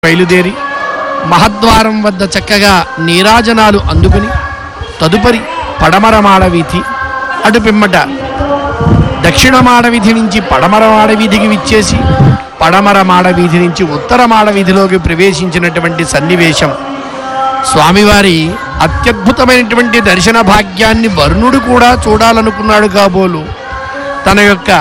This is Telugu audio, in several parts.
బయలుదేరి మహద్వారం వద్ద చక్కగా నీరాజనాలు అందుకుని తదుపరి పడమర మాడవీధి అటు పిమ్మట దక్షిణ మాడవీధి నుంచి పడమర మాడవీధికి విచ్చేసి పడమర మాడవీధి నుంచి ఉత్తర మాడవీధిలోకి ప్రవేశించినటువంటి సన్నివేశం స్వామివారి అత్యద్భుతమైనటువంటి దర్శన భాగ్యాన్ని వరుణుడు కూడా చూడాలనుకున్నాడు కాబోలు తన యొక్క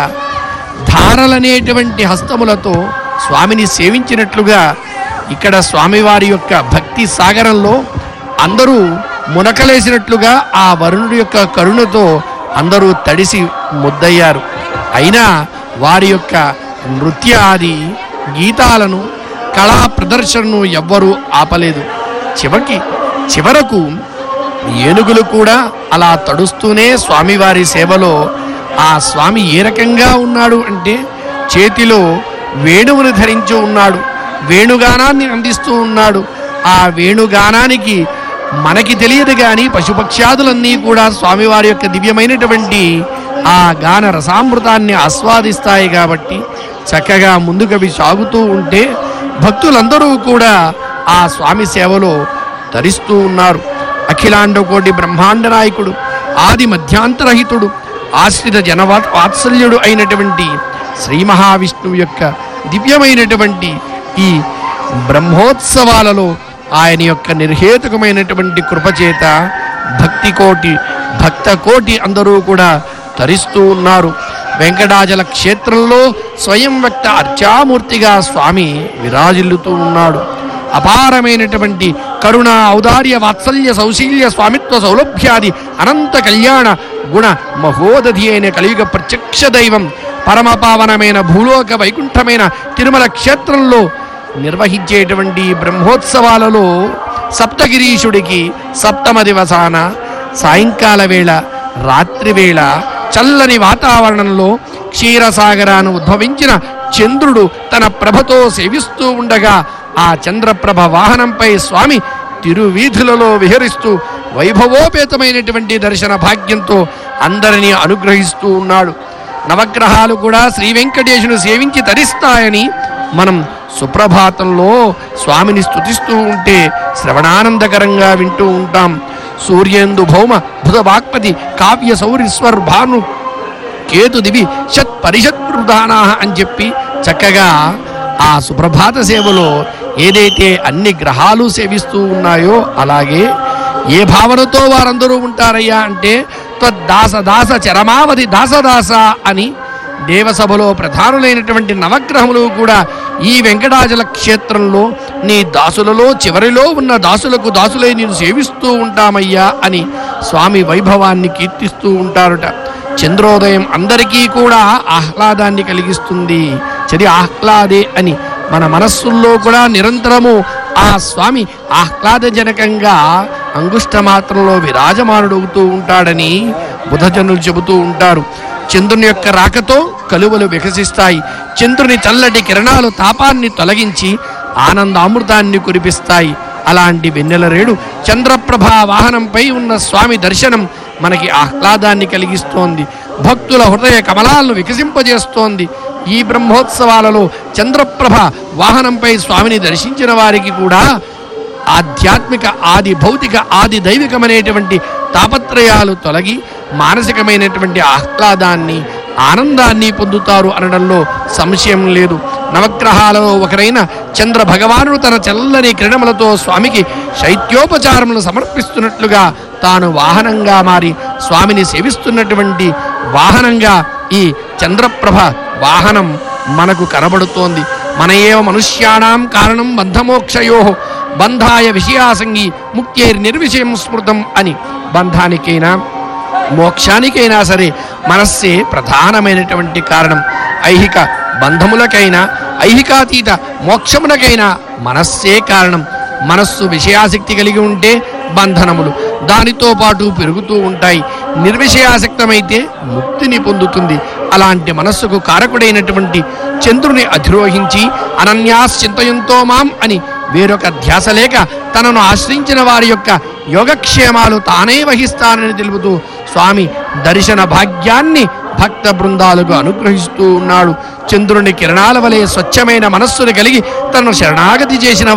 ధారలనేటువంటి హస్తములతో స్వామిని సేవించినట్లుగా ఇక్కడ స్వామివారి యొక్క భక్తి సాగరంలో అందరూ మునకలేసినట్లుగా ఆ వరుణుడి యొక్క కరుణతో అందరూ తడిసి ముద్దయ్యారు అయినా వారి యొక్క నృత్య ఆది గీతాలను కళా ప్రదర్శనను ఎవ్వరూ ఆపలేదు చివరికి చివరకు ఏనుగులు కూడా అలా తడుస్తూనే స్వామివారి సేవలో ఆ స్వామి ఏ రకంగా ఉన్నాడు అంటే చేతిలో వేణువును ధరించి ఉన్నాడు వేణుగానాన్ని అందిస్తూ ఉన్నాడు ఆ వేణుగానానికి మనకి తెలియదు కానీ పశుపక్ష్యాదులన్నీ కూడా స్వామివారి యొక్క దివ్యమైనటువంటి ఆ గాన రసామృతాన్ని ఆస్వాదిస్తాయి కాబట్టి చక్కగా ముందుకవి సాగుతూ ఉంటే భక్తులందరూ కూడా ఆ స్వామి సేవలో ధరిస్తూ ఉన్నారు అఖిలాండ కోటి బ్రహ్మాండ నాయకుడు ఆది మధ్యాంతరహితుడు ఆశ్రిత జనవా వాత్సల్యుడు అయినటువంటి శ్రీ మహావిష్ణువు యొక్క దివ్యమైనటువంటి ఈ బ్రహ్మోత్సవాలలో ఆయన యొక్క నిర్హేతుకమైనటువంటి కృపచేత భక్తి కోటి భక్త కోటి అందరూ కూడా తరిస్తూ ఉన్నారు వెంకటాచల క్షేత్రంలో స్వయం వ్యక్త అర్చామూర్తిగా స్వామి విరాజిల్లుతూ ఉన్నాడు అపారమైనటువంటి కరుణ ఔదార్య వాత్సల్య సౌశీల్య స్వామిత్వ సౌలభ్యాది అనంత కళ్యాణ గుణ మహోదధి అయిన కలియుగ ప్రత్యక్ష దైవం పరమపావనమైన భూలోక వైకుంఠమైన తిరుమల క్షేత్రంలో నిర్వహించేటువంటి బ్రహ్మోత్సవాలలో సప్తగిరీషుడికి సప్తమ దివసాన సాయంకాల వేళ రాత్రి వేళ చల్లని వాతావరణంలో క్షీరసాగరాను ఉద్భవించిన చంద్రుడు తన ప్రభతో సేవిస్తూ ఉండగా ఆ చంద్రప్రభ వాహనంపై స్వామి తిరువీధులలో విహరిస్తూ వైభవోపేతమైనటువంటి దర్శన భాగ్యంతో అందరినీ అనుగ్రహిస్తూ ఉన్నాడు నవగ్రహాలు కూడా శ్రీ వెంకటేశుని సేవించి తరిస్తాయని మనం సుప్రభాతంలో స్వామిని స్తుతిస్తూ ఉంటే శ్రవణానందకరంగా వింటూ ఉంటాం సూర్యేందు భౌమ బుధ వాక్పతి కావ్య సౌరిస్వర్ భాను కేతు దివి షత్ పరిషత్ ప్రధానా అని చెప్పి చక్కగా ఆ సుప్రభాత సేవలో ఏదైతే అన్ని గ్రహాలు సేవిస్తూ ఉన్నాయో అలాగే ఏ భావనతో వారందరూ ఉంటారయ్యా అంటే దాస దాస చరమావధి దాసదాస అని దేవసభలో ప్రధానులైనటువంటి నవగ్రహములు కూడా ఈ వెంకటాచల క్షేత్రంలో నీ దాసులలో చివరిలో ఉన్న దాసులకు దాసులై నేను సేవిస్తూ ఉంటామయ్యా అని స్వామి వైభవాన్ని కీర్తిస్తూ ఉంటారుట చంద్రోదయం అందరికీ కూడా ఆహ్లాదాన్ని కలిగిస్తుంది చది ఆహ్లాదే అని మన మనస్సుల్లో కూడా నిరంతరము ఆ స్వామి ఆహ్లాదజనకంగా అంగుష్ట మాత్రంలో విరాజమానుడవుతూ ఉంటాడని బుధజనులు చెబుతూ ఉంటారు చంద్రుని యొక్క రాకతో కలువలు వికసిస్తాయి చంద్రుని చల్లటి కిరణాలు తాపాన్ని తొలగించి ఆనందామృతాన్ని కురిపిస్తాయి అలాంటి వెన్నెల రేడు చంద్రప్రభ వాహనంపై ఉన్న స్వామి దర్శనం మనకి ఆహ్లాదాన్ని కలిగిస్తోంది భక్తుల హృదయ కమలాలను వికసింపజేస్తోంది ఈ బ్రహ్మోత్సవాలలో చంద్రప్రభ వాహనంపై స్వామిని దర్శించిన వారికి కూడా ఆధ్యాత్మిక ఆది భౌతిక ఆది దైవికమైనటువంటి తాపత్రయాలు తొలగి మానసికమైనటువంటి ఆహ్లాదాన్ని ఆనందాన్ని పొందుతారు అనడంలో సంశయం లేదు నవగ్రహాలలో ఒకరైన చంద్ర భగవానుడు తన చల్లని కిరణములతో స్వామికి శైత్యోపచారములు సమర్పిస్తున్నట్లుగా తాను వాహనంగా మారి స్వామిని సేవిస్తున్నటువంటి వాహనంగా ఈ చంద్రప్రభ వాహనం మనకు కనబడుతోంది మన ఏవ మనుష్యాణం కారణం బంధమోక్షయో బంధాయ విషయాసంగి ముక్తేర్ నిర్విషయం స్మృతం అని బంధానికైనా మోక్షానికైనా సరే మనస్సే ప్రధానమైనటువంటి కారణం ఐహిక బంధములకైనా ఐహికాతీత మోక్షములకైనా మనస్సే కారణం మనస్సు విషయాసక్తి కలిగి ఉంటే బంధనములు దానితో పాటు పెరుగుతూ ఉంటాయి నిర్విషయాసక్తమైతే ముక్తిని పొందుతుంది అలాంటి మనస్సుకు కారకుడైనటువంటి చంద్రుని అధిరోహించి అనన్యాస్ చింతయంతో మాం అని వేరొక ధ్యాస లేక తనను ఆశ్రయించిన వారి యొక్క యోగక్షేమాలు తానే వహిస్తానని తెలుపుతూ స్వామి దర్శన భాగ్యాన్ని భక్త బృందాలకు అనుగ్రహిస్తూ ఉన్నాడు చంద్రుని కిరణాల వలె స్వచ్ఛమైన మనస్సును కలిగి తనను శరణాగతి చేసిన